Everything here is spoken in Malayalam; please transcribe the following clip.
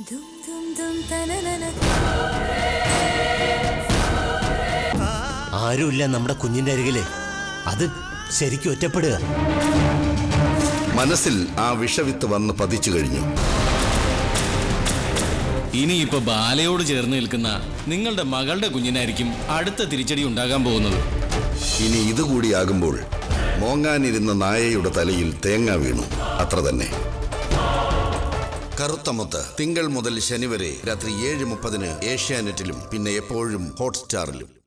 ദും ദും ദും തനനന ആരുമില്ല നമ്മുടെ കുഞ്ഞിന്റെ അരികില് അത് ശരിക്കും ഒറ്റപ്പെടുക മനസ്സിൽ ആ വിഷവിത്ത് വന്ന് പതിച്ചു കഴിഞ്ഞു ഇനിയിപ്പോ ബാലയോട് ചേർന്ന് നിൽക്കുന്ന നിങ്ങളുടെ മകളുടെ കുഞ്ഞിനായിരിക്കും അടുത്ത തിരിച്ചടി ഉണ്ടാകാൻ പോകുന്നത് ഇനി ഇതുകൂടിയാകുമ്പോൾ മോങ്ങാനിരുന്ന നായയുടെ തലയിൽ തേങ്ങ വീണു അത്ര തന്നെ കറുത്തമുത്ത് തിങ്കൾ മുതൽ ശനി വരെ രാത്രി ഏഴ് മുപ്പതിന് ഏഷ്യാനെറ്റിലും പിന്നെ എപ്പോഴും ഹോട്ട്സ്റ്റാറിലും